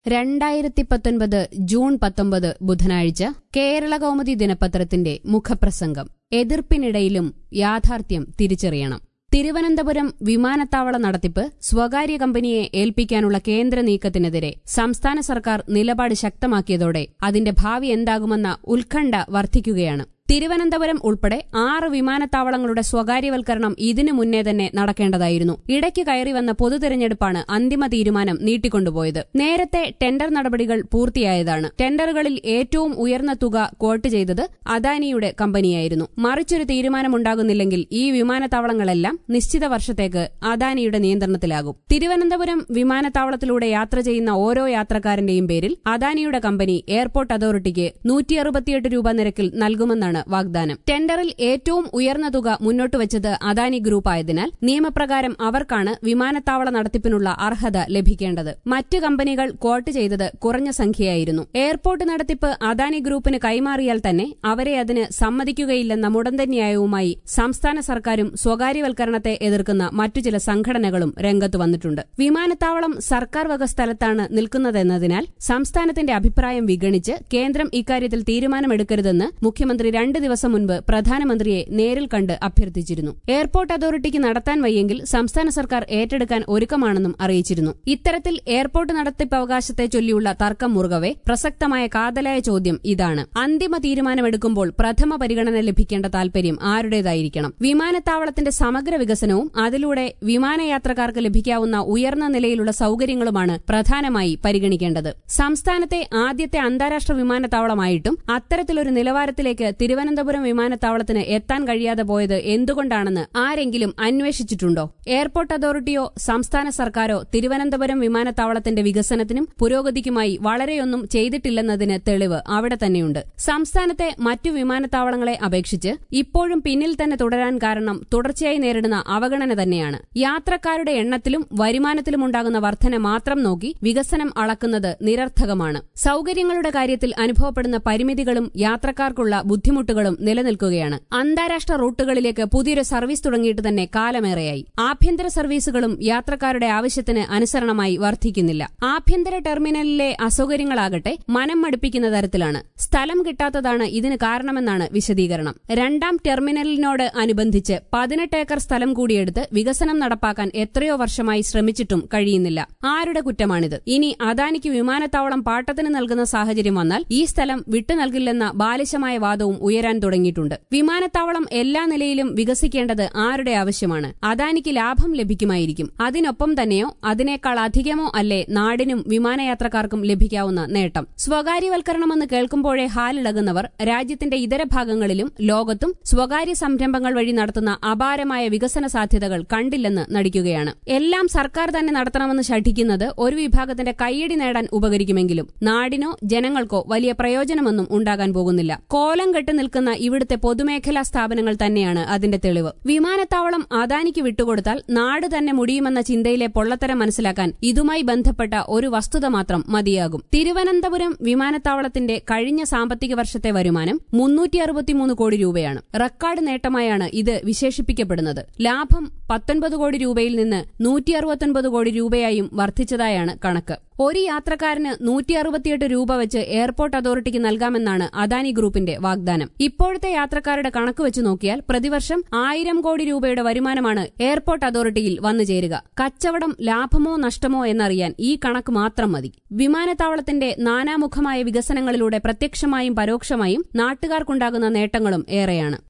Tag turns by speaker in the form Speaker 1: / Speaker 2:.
Speaker 1: രണ്ടായിരത്തി പത്തൊൻപത് ജൂൺ പത്തൊമ്പത് ബുധനാഴ്ച കേരള കൗമുദി ദിനപത്രത്തിന്റെ മുഖപ്രസംഗം എതിർപ്പിനിടയിലും യാഥാർത്ഥ്യം തിരിച്ചറിയണം തിരുവനന്തപുരം വിമാനത്താവള നടത്തിപ്പ് സ്വകാര്യ കമ്പനിയെ ഏൽപ്പിക്കാനുള്ള കേന്ദ്ര നീക്കത്തിനെതിരെ സംസ്ഥാന സർക്കാർ നിലപാട് ശക്തമാക്കിയതോടെ അതിന്റെ ഭാവി എന്താകുമെന്ന ഉത്കണ്ഠ വർദ്ധിക്കുകയാണ് തിരുവനന്തപുരം ഉൾപ്പെടെ ആറ് വിമാനത്താവളങ്ങളുടെ സ്വകാര്യവൽക്കരണം ഇതിനു മുന്നേ തന്നെ നടക്കേണ്ടതായിരുന്നു ഇടയ്ക്ക് കയറി വന്ന പൊതുതെരഞ്ഞെടുപ്പാണ് അന്തിമ തീരുമാനം നീട്ടിക്കൊണ്ടുപോയത് നേരത്തെ ടെൻഡർ നടപടികൾ പൂർത്തിയായതാണ് ടെൻഡറുകളിൽ ഏറ്റവും ഉയർന്ന തുക ക്വോട്ട് ചെയ്തത് അദാനിയുടെ കമ്പനിയായിരുന്നു മറിച്ചൊരു തീരുമാനമുണ്ടാകുന്നില്ലെങ്കിൽ ഈ വിമാനത്താവളങ്ങളെല്ലാം നിശ്ചിത വർഷത്തേക്ക് അദാനിയുടെ നിയന്ത്രണത്തിലാകും തിരുവനന്തപുരം വിമാനത്താവളത്തിലൂടെ യാത്ര ചെയ്യുന്ന ഓരോ യാത്രക്കാരന്റെയും പേരിൽ അദാനിയുടെ കമ്പനി എയർപോർട്ട് അതോറിറ്റിക്ക് നൂറ്റി അറുപത്തിയെട്ട് രൂപ നിരക്കിൽ നൽകുമെന്നാണ് വാഗ്ദാനം ടെൻഡറിൽ ഏറ്റവും ഉയർന്ന തുക മുന്നോട്ട് വച്ചത് അദാനി ഗ്രൂപ്പ് ആയതിനാൽ നിയമപ്രകാരം അവർക്കാണ് വിമാനത്താവള നടത്തിപ്പിനുള്ള അർഹത ലഭിക്കേണ്ടത് മറ്റ് കമ്പനികൾ ക്വോട്ട് ചെയ്തത് കുറഞ്ഞ സംഖ്യയായിരുന്നു എയർപോർട്ട് നടത്തിപ്പ് അദാനി ഗ്രൂപ്പിന് കൈമാറിയാൽ തന്നെ അവരെ അതിന് സമ്മതിക്കുകയില്ലെന്ന മുടന്ത ന്യായവുമായി സംസ്ഥാന സർക്കാരും സ്വകാര്യവൽക്കരണത്തെ എതിർക്കുന്ന മറ്റു ചില സംഘടനകളും രംഗത്തു വന്നിട്ടുണ്ട് വിമാനത്താവളം സർക്കാർ വക സ്ഥലത്താണ് നിൽക്കുന്നതെന്നതിനാൽ സംസ്ഥാനത്തിന്റെ അഭിപ്രായം വിഗണിച്ച് കേന്ദ്രം ഇക്കാര്യത്തിൽ തീരുമാനമെടുക്കരുതെന്ന് മുഖ്യമന്ത്രി രണ്ട് ദിവസം മുൻപ് പ്രധാനമന്ത്രിയെ നേരിൽ കണ്ട് അഭ്യർത്ഥിച്ചിരുന്നു എയർപോർട്ട് അതോറിറ്റിക്ക് നടത്താൻ വയ്യെങ്കിൽ സംസ്ഥാന സർക്കാർ ഏറ്റെടുക്കാൻ ഒരുക്കമാണെന്നും അറിയിച്ചിരുന്നു ഇത്തരത്തിൽ എയർപോർട്ട് നടത്തിപ്പവകാശത്തെ ചൊല്ലിയുള്ള തർക്കം മുറുകവെ പ്രസക്തമായ കാതലായ ചോദ്യം ഇതാണ് അന്തിമ തീരുമാനമെടുക്കുമ്പോൾ പ്രഥമ പരിഗണന ലഭിക്കേണ്ട താൽപര്യം ആരുടേതായിരിക്കണം വിമാനത്താവളത്തിന്റെ സമഗ്ര വികസനവും അതിലൂടെ വിമാനയാത്രക്കാർക്ക് ലഭിക്കാവുന്ന ഉയർന്ന നിലയിലുള്ള സൌകര്യങ്ങളുമാണ് പ്രധാനമായി പരിഗണിക്കേണ്ടത് സംസ്ഥാനത്തെ ആദ്യത്തെ അന്താരാഷ്ട്ര വിമാനത്താവളമായിട്ടും അത്തരത്തിലൊരു നിലവാരത്തിലേക്ക് തിരുവനന്തപുരം വിമാനത്താവളത്തിന് എത്താൻ കഴിയാതെ പോയത് എന്തുകൊണ്ടാണെന്ന് ആരെങ്കിലും അന്വേഷിച്ചിട്ടുണ്ടോ എയർപോർട്ട് അതോറിറ്റിയോ സംസ്ഥാന സർക്കാരോ തിരുവനന്തപുരം വിമാനത്താവളത്തിന്റെ വികസനത്തിനും പുരോഗതിക്കുമായി വളരെയൊന്നും ചെയ്തിട്ടില്ലെന്നതിന് തെളിവ് അവിടെ തന്നെയുണ്ട് സംസ്ഥാനത്തെ മറ്റു വിമാനത്താവളങ്ങളെ അപേക്ഷിച്ച് ഇപ്പോഴും പിന്നിൽ തന്നെ തുടരാൻ കാരണം തുടർച്ചയായി നേരിടുന്ന അവഗണന തന്നെയാണ് യാത്രക്കാരുടെ എണ്ണത്തിലും വരുമാനത്തിലും ഉണ്ടാകുന്ന വർധന മാത്രം നോക്കി വികസനം അളക്കുന്നത് നിരർത്ഥകമാണ് സൌകര്യങ്ങളുടെ കാര്യത്തിൽ അനുഭവപ്പെടുന്ന പരിമിതികളും യാത്രക്കാർക്കുള്ള ബുദ്ധിമുട്ടുകളും നിലനിൽക്കുകയാണ് അന്താരാഷ്ട്ര റൂട്ടുകളിലേക്ക് പുതിയൊരു സർവീസ് തുടങ്ങിയിട്ട് തന്നെ കാലമേറെയായി ആഭ്യന്തര സർവീസുകളും യാത്രക്കാരുടെ ആവശ്യത്തിന് അനുസരണമായി വർദ്ധിക്കുന്നില്ല ആഭ്യന്തര ടെർമിനലിലെ അസൗകര്യങ്ങളാകട്ടെ മനം മടുപ്പിക്കുന്ന തരത്തിലാണ് സ്ഥലം കിട്ടാത്തതാണ് ഇതിന് കാരണമെന്നാണ് വിശദീകരണം രണ്ടാം ടെർമിനലിനോട് അനുബന്ധിച്ച് പതിനെട്ട് ഏക്കർ സ്ഥലം കൂടിയെടുത്ത് വികസനം നടപ്പാക്കാൻ എത്രയോ വർഷമായി ശ്രമിച്ചിട്ടും കഴിയുന്നില്ല ആരുടെ കുറ്റമാണിത് ഇനി അദാനിക്ക് വിമാനത്താവളം പാട്ടത്തിന് നൽകുന്ന സാഹചര്യം വന്നാൽ ഈ സ്ഥലം വിട്ടു നൽകില്ലെന്ന ബാലിശമായ വാദവും ഉയരാൻ തുടങ്ങിയിട്ടുണ്ട് വിമാനത്താവളം എല്ലാ നിലയിലും വികസിക്കേണ്ടത് ആരുടെ ആവശ്യമാണ് അദാനിക്ക് ലാഭം ലഭിക്കുമായിരിക്കും അതിനൊപ്പം തന്നെയോ അതിനേക്കാൾ അധികമോ അല്ലേ നാടിനും വിമാനയാത്രക്കാർക്കും ലഭിക്കാവുന്ന നേട്ടം സ്വകാര്യവൽക്കരണമെന്ന് കേൾക്കുമ്പോഴേ ഹാലിളകുന്നവർ രാജ്യത്തിന്റെ ഇതര ഭാഗങ്ങളിലും ലോകത്തും സ്വകാര്യ സംരംഭങ്ങൾ വഴി നടത്തുന്ന അപാരമായ വികസന സാധ്യതകൾ കണ്ടില്ലെന്ന് നടിക്കുകയാണ് എല്ലാം സർക്കാർ തന്നെ നടത്തണമെന്ന് ശഠിക്കുന്നത് ഒരു വിഭാഗത്തിന്റെ കൈയടി നേടാൻ ഉപകരിക്കുമെങ്കിലും നാടിനോ ജനങ്ങൾക്കോ വലിയ പ്രയോജനമൊന്നും ഉണ്ടാകാൻ പോകുന്നില്ല കോലം കെട്ടി നിൽക്കുന്ന ഇവിടുത്തെ പൊതുമേഖലാ സ്ഥാപനങ്ങൾ തന്നെയാണ് അതിന്റെ തെളിവ് വിമാനത്താവളം അദാനിക്ക് വിട്ടുകൊടുത്താൽ നാട് തന്നെ മുടിയുമെന്ന ചിന്തയിലെ പൊള്ളത്തരം മനസ്സിലാക്കാൻ ഇതുമായി ബന്ധപ്പെട്ട ഒരു വസ്തുത മാത്രം മതിയാകും തിരുവനന്തപുരം വിമാനത്താവളത്തിന്റെ കഴിഞ്ഞ സാമ്പത്തിക വർഷത്തെ വരുമാനം മുന്നൂറ്റി അറുപത്തിമൂന്ന് കോടി രൂപയാണ് റെക്കോർഡ് നേട്ടമായാണ് ഇത് വിശേഷിപ്പിക്കപ്പെടുന്നത് ലാഭം പത്തൊൻപത് കോടി രൂപയിൽ നിന്ന് നൂറ്റി അറുപത്തൊൻപത് കോടി രൂപയായും വർദ്ധിച്ചതായാണ് കണക്ക് ഒരു യാത്രക്കാരന് നൂറ്റി അറുപത്തിയെട്ട് രൂപ വെച്ച് എയർപോർട്ട് അതോറിറ്റിക്ക് നൽകാമെന്നാണ് അദാനി ഗ്രൂപ്പിന്റെ വാഗ്ദാനം ഇപ്പോഴത്തെ യാത്രക്കാരുടെ കണക്ക് വെച്ച് നോക്കിയാൽ പ്രതിവർഷം ആയിരം കോടി രൂപയുടെ വരുമാനമാണ് എയർപോർട്ട് അതോറിറ്റിയിൽ വന്നു ചേരുക കച്ചവടം ലാഭമോ നഷ്ടമോ എന്നറിയാൻ ഈ കണക്ക് മാത്രം മതി വിമാനത്താവളത്തിന്റെ നാനാമുഖമായ വികസനങ്ങളിലൂടെ പ്രത്യക്ഷമായും പരോക്ഷമായും നാട്ടുകാർക്കുണ്ടാകുന്ന നേട്ടങ്ങളും ഏറെയാണ്